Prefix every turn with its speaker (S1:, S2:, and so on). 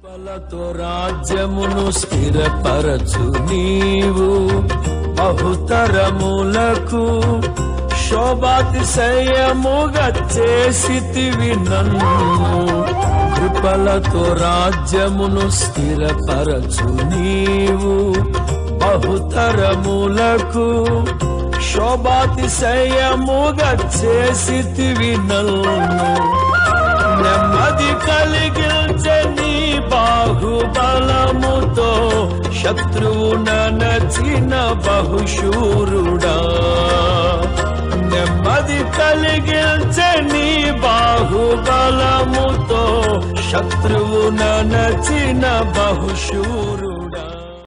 S1: కృపలతో రాజ్యమును స్థిరపరచు నీవు బహుతరములకు శోభాతిశయముగా చేసితివి నన్ను కృపలతో రాజ్యమును స్థిరపరచు నీవు బహుతరములకు శోభాతిశయముగా చేసితివి నన్ను నెమ్మది కలిగించే నీ బాహుబలముతో శత్రువు నచిన బహుశూరుడా నెమ్మది కలిగించే నీ బాహుబలముతో శత్రువు నచిన బహుశూరుడా